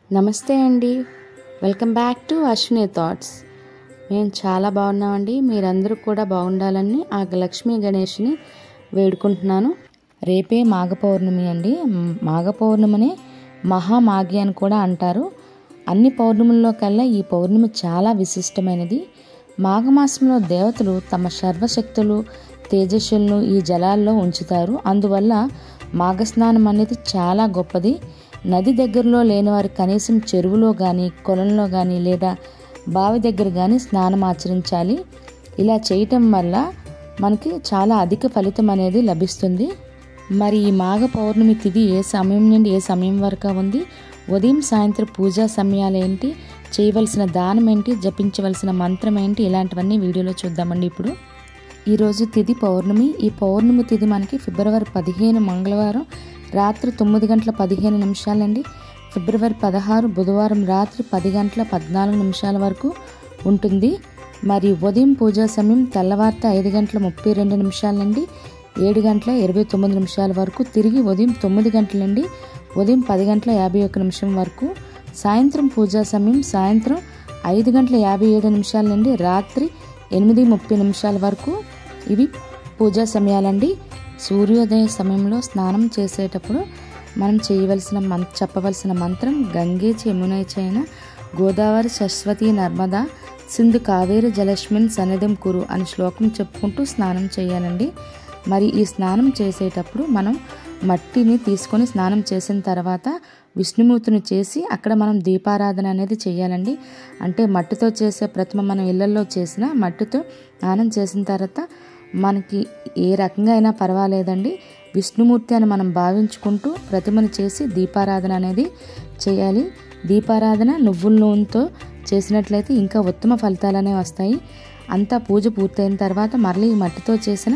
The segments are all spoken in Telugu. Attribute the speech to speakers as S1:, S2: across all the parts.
S1: నమస్తే అండి welcome back to Ashwini thoughts మేము చాలా బాగున్నామండి మీరందరూ కూడా బాగుండాలని ఆ లక్ష్మీ గణేష్ని వేడుకుంటున్నాను రేపే మాఘ పౌర్ణమి అండి మ్, మాఘ పౌర్ణమిని మహామాఘి అని కూడా అంటారు అన్ని పౌర్ణముల్లో కల్లా ఈ పౌర్ణమి చాలా విశిష్టమైనది మాఘమాసంలో దేవతలు తమ సర్వశక్తులు తేజస్సులను ఈ జలాల్లో ఉంచుతారు అందువల్ల మాఘస్నానం అనేది చాలా గొప్పది నది దగ్గరలో లేని వారు కనీసం చెరువులో కానీ కొలంలో కానీ లేదా బావి దగ్గర కానీ స్నానం ఆచరించాలి ఇలా చేయటం వల్ల మనకి చాలా అధిక ఫలితం అనేది లభిస్తుంది మరి ఈ మాఘ పౌర్ణమి తిథి ఏ సమయం నుండి ఏ సమయం వరకు ఉంది ఉదయం సాయంత్రం పూజా సమయాలు ఏంటి చేయవలసిన దానం ఏంటి జపించవలసిన మంత్రం ఏంటి ఇలాంటివన్నీ వీడియోలో చూద్దామండి ఇప్పుడు ఈరోజు తిథి పౌర్ణమి ఈ పౌర్ణమి తిథి మనకి ఫిబ్రవరి పదిహేను మంగళవారం రాత్రి తొమ్మిది గంటల పదిహేను నిమిషాలండి ఫిబ్రవరి పదహారు బుధవారం రాత్రి పది గంటల పద్నాలుగు నిమిషాల వరకు ఉంటుంది మరి ఉదయం పూజా సమయం తెల్లవారితే ఐదు గంటల ముప్పై రెండు నిమిషాల నుండి ఏడు గంటల ఇరవై తొమ్మిది నిమిషాల వరకు తిరిగి ఉదయం తొమ్మిది గంటల నుండి ఉదయం పది గంటల యాభై ఒక్క నిమిషం వరకు సాయంత్రం పూజా సమయం సాయంత్రం ఐదు గంటల యాభై ఏడు నిమిషాల నుండి రాత్రి ఎనిమిది ముప్పై నిమిషాల వరకు ఇవి పూజా సమయాలండి సూర్యోదయ సమయంలో స్నానం చేసేటప్పుడు మనం చేయవలసిన మం చెప్పవలసిన మంత్రం గంగే యమునై చైన గోదావరి సరస్వతి నర్మదా సింధు కావేరి జలక్ష్మిన్ సన్నిధం కురు అని శ్లోకం చెప్పుకుంటూ స్నానం చేయాలండి మరి ఈ స్నానం చేసేటప్పుడు మనం మట్టిని తీసుకొని స్నానం చేసిన తర్వాత విష్ణుమూర్తిని చేసి అక్కడ మనం దీపారాధన అనేది చేయాలండి అంటే మట్టితో చేసే ప్రతిమ మనం ఇళ్లలో చేసిన మట్టితో స్నానం చేసిన తర్వాత మనకి ఏ రకంగా అయినా పర్వాలేదండి విష్ణుమూర్తి అని మనం భావించుకుంటూ ప్రతిమను చేసి దీపారాధన అనేది చేయాలి దీపారాధన నువ్వుల నూనెతో చేసినట్లయితే ఇంకా ఉత్తమ ఫలితాలు అనేవి వస్తాయి అంతా పూజ పూర్తయిన తర్వాత మళ్ళీ ఈ మట్టితో చేసిన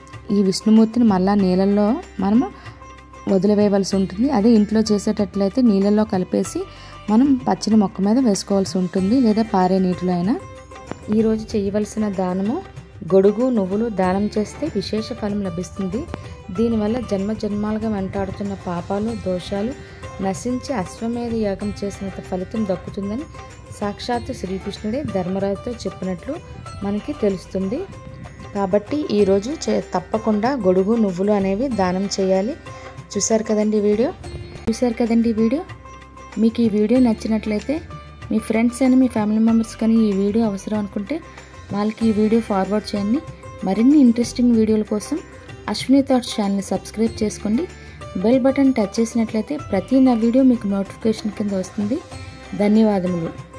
S1: ఈ విష్ణుమూర్తిని మళ్ళా నీళ్ళల్లో మనము వదిలివేయవలసి ఉంటుంది అదే ఇంట్లో చేసేటట్లయితే నీళ్ళల్లో కలిపేసి మనం పచ్చని మొక్క మీద వేసుకోవాల్సి ఉంటుంది లేదా పారే నీటిలో అయినా ఈరోజు చేయవలసిన దానము గొడుగు నువ్వులు దానం చేస్తే విశేష ఫలం లభిస్తుంది దీనివల్ల జన్మ జన్మాలుగా వెంటాడుతున్న పాపాలు దోషాలు నశించి అశ్వమేధ యాగం చేసినంత ఫలితం దక్కుతుందని సాక్షాత్తు శ్రీకృష్ణుడే ధర్మరాజుతో చెప్పినట్లు మనకి తెలుస్తుంది కాబట్టి ఈరోజు చే తప్పకుండా గొడుగు నువ్వులు అనేవి దానం చేయాలి చూశారు కదండి వీడియో చూశారు కదండి వీడియో మీకు ఈ వీడియో నచ్చినట్లయితే మీ ఫ్రెండ్స్ అని మీ ఫ్యామిలీ మెంబర్స్ కానీ ఈ వీడియో అవసరం అనుకుంటే వాళ్ళకి ఈ వీడియో ఫార్వర్డ్ చేయండి మరిన్ని ఇంట్రెస్టింగ్ వీడియోల కోసం అశ్విని థాట్స్ ఛానల్ని సబ్స్క్రైబ్ చేసుకోండి బెల్ బటన్ టచ్ చేసినట్లయితే ప్రతి నా వీడియో మీకు నోటిఫికేషన్ కింద వస్తుంది ధన్యవాదములు